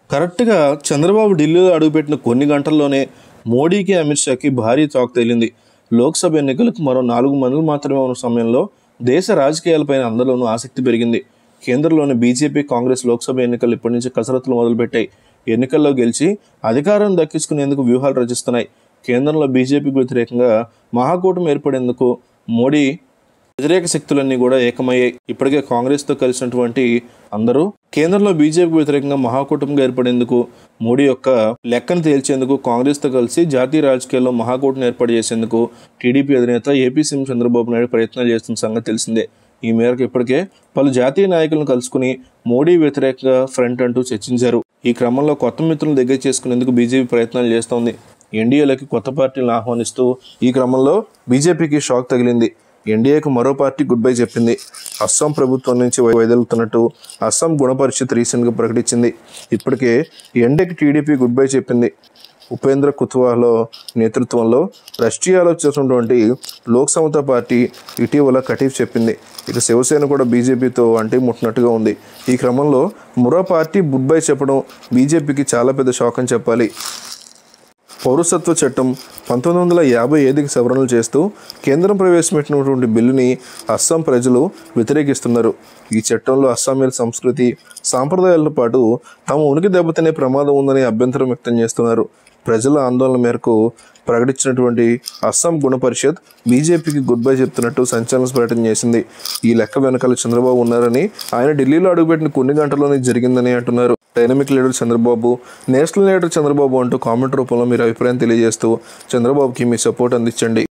కరెక్ట్గా చంద్రబాబు ఢిల్లీలో అడుగుపెట్టిన కొన్ని గంటల్లోనే మోడీకి అమిత్ షాకి భారీ చాక్ తేలింది లోక్సభ ఎన్నికలకు మరో నాలుగు మందులు మాత్రమే ఉన్న సమయంలో దేశ రాజకీయాలపైన అందరిలోనూ ఆసక్తి పెరిగింది కేంద్రంలోని బీజేపీ కాంగ్రెస్ లోక్సభ ఎన్నికలు ఇప్పటి నుంచి కసరత్తులు మొదలుపెట్టాయి ఎన్నికల్లో గెలిచి అధికారం దక్కించుకునేందుకు వ్యూహాలు రచిస్తున్నాయి కేంద్రంలో బీజేపీకి వ్యతిరేకంగా మహాకూటమి ఏర్పడేందుకు మోడీ వ్యతిరేక శక్తులన్నీ కూడా ఏకమయ్యాయి ఇప్పటికే కాంగ్రెస్తో కలిసినటువంటి అందరూ కేంద్రంలో బీజేపీకి వ్యతిరేకంగా మహాకూటమిగా ఏర్పడేందుకు మోడీ యొక్క లెక్కను తేల్చేందుకు కాంగ్రెస్తో కలిసి జాతీయ రాజకీయాల్లో మహాకూటమి ఏర్పాటు చేసేందుకు టీడీపీ అధినేత ఏపీ సీఎం చంద్రబాబు నాయుడు ప్రయత్నాలు చేస్తున్న సంగతి తెలిసిందే ఈ మేరకు ఇప్పటికే పలు జాతీయ నాయకులను కలుసుకుని మోడీ వ్యతిరేక ఫ్రంట్ అంటూ చర్చించారు ఈ క్రమంలో కొత్త మిత్రులను దగ్గర చేసుకునేందుకు బీజేపీ ప్రయత్నాలు చేస్తోంది ఎన్డీఏలోకి కొత్త పార్టీలను ఆహ్వానిస్తూ ఈ క్రమంలో బీజేపీకి షాక్ తగిలింది ఎన్డీఏకు మరో పార్టీ గుడ్ బై చెప్పింది అస్సాం ప్రభుత్వం నుంచి వైదొలుతున్నట్టు అస్సాం గుణపరిషత్ రీసెంట్గా ప్రకటించింది ఇప్పటికే ఎన్డీఏకి టీడీపీ గుడ్ బై చెప్పింది ఉపేంద్ర కుత్వాలో నేతృత్వంలో రష్టియాలో చేసినటువంటి లోక్ సమతా పార్టీ ఇటీవల కటీఫ్ చెప్పింది ఇక శివసేన కూడా బీజేపీతో అంటే ముట్టినట్టుగా ఉంది ఈ క్రమంలో మురా పార్టీ గుడ్ బై చెప్పడం బీజేపీకి చాలా పెద్ద షాక్ అని చెప్పాలి పౌరసత్వ చట్టం పంతొమ్మిది వందల యాభై ఐదుకి సవరణలు చేస్తూ కేంద్రం ప్రవేశపెట్టినటువంటి బిల్లుని అస్సాం ప్రజలు వ్యతిరేకిస్తున్నారు ఈ చట్టంలో అస్సామీల సంస్కృతి సాంప్రదాయాలతో పాటు తమ ఉనికి దెబ్బతినే ప్రమాదం ఉందని అభ్యంతరం వ్యక్తం చేస్తున్నారు ప్రజల ఆందోళన మేరకు ప్రకటించినటువంటి అస్సాం గుణ పరిషత్ బీజేపీకి గుడ్ బై చెప్తున్నట్టు సంచలన ప్రకటన చేసింది ఈ లెక్క వెనకాల చంద్రబాబు ఉన్నారని ఆయన ఢిల్లీలో అడుగుపెట్టిన కొన్ని గంటల్లోనే జరిగిందని అంటున్నారు dynamic leader Chandrababu national leader Chandrababu అంటూ కామెంట్ రూపంలో మీరు అభిప్రాయం తెలియజేస్తూ చంద్రబాబుకి మీ సపోర్ట్ అందించండి